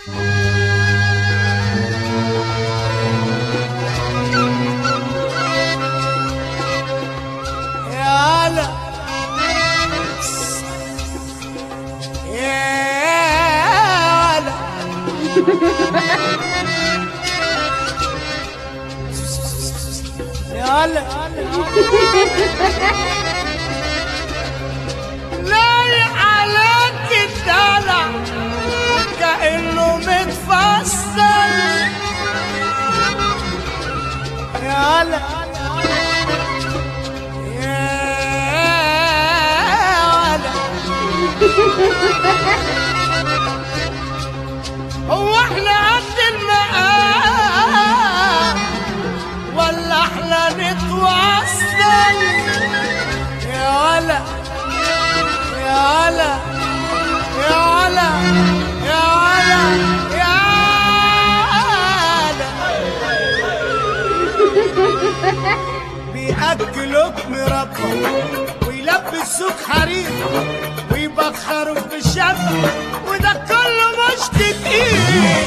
يا هلا يا هلا يا هلا لايق عليك الدلع كأنه متفصل يا هلا يا هلا هو احنا قد المقام ولا احنا نتوصل يا ولا يا ولا يا ولا يا ولا يا ولا بيأكلوك مربى ويلبسوك حرير ويبخروك بالشمس وده كله مش كتير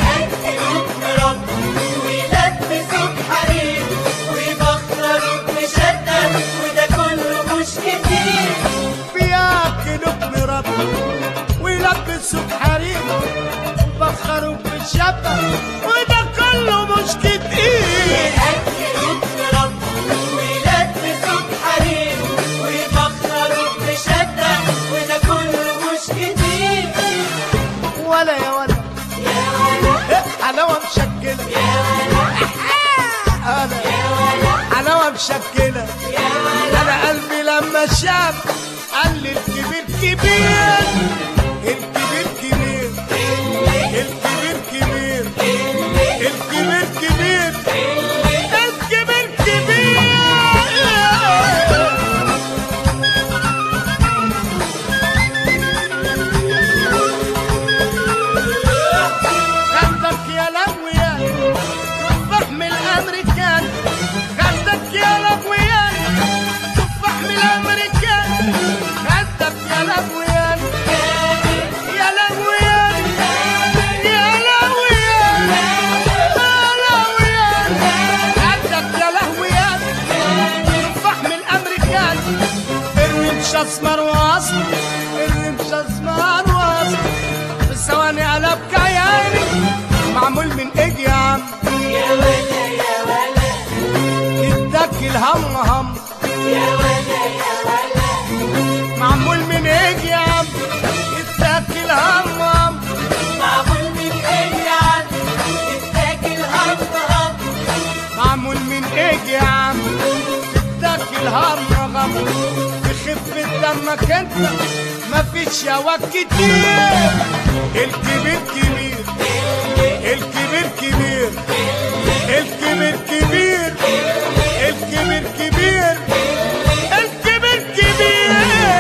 ويلبسوك حرير ويبخروك مشدد وده كله مش كتير بياكلوك مربى ويلبسوك حرير ويبخروك بالشمس وده كله مش كتير يأكلوك مربى ويلبسوك حرير ويبخروك مشدد وده كله مش كتير ولا يا ولا يا ولا إيه، حلاوة مشكلة يا ولا أنا يا ولا حلاوة مشكلة يا ولا انا قلبي لما شاف قال لي الكبير كبير الكبير كبير الكبير كبير الكبير كبير الكبير كبير خدك يا لويا تفاح من الامريكان خدك يا لويا تفاح من الامريكان خدك يا لويا يا لويا يا لويا يا لويا خدك يا لويا تفاح من الامريكان الرمش اسمر واصل الرمش اسمر واصل في ثواني قلب كياني معمول من ايدي يا عم يا ولا يا ولا اداك الهم هم يا ولا يا ولا معمول من ايدي يا عم اداك الهم هم معمول من ايه يا عم تتاكل هم هم معمول من ايدي يا عم اداك الهم غم بخفة دمك انت مفيش ياوك كتير الكبير كبير الكبير كبير الكبير كبير الكبير كبير الكبير كبير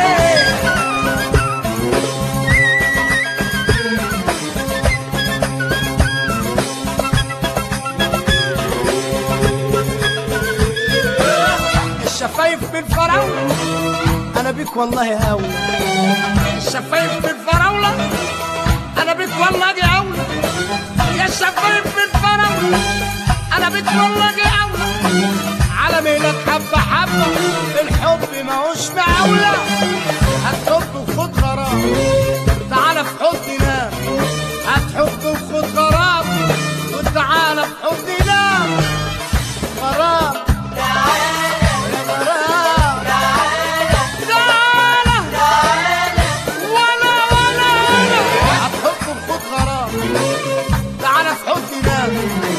الشفايف بالفراولة أنا بيك والله أولى الشفايف بالفراولة أنا بيك والله دي أولى يا الشفايف بالفراولة أنا بيك والله دي أولى على ميلك حبة حبة الحب ماهوش معولة هتحب وخد غرام تعالى في حضني نام هتحب وخد غرام وتعالى في حضني نام غرام يا غرام تعالى ولا ولا ولا هتحب وخد غرام تعالى في حضني نام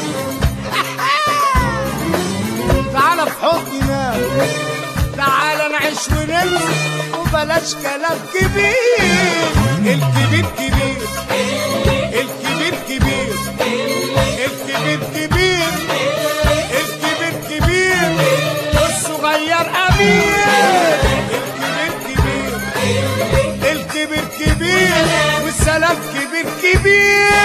تعالى في حضني نام تعالى نعيش وننسى وبلاش كلام كبير الكبير كبير الكبير كبير الكبير كبير الكبير كبير والصغير امير الكبير كبير الكبير كبير والسلام كبير كبير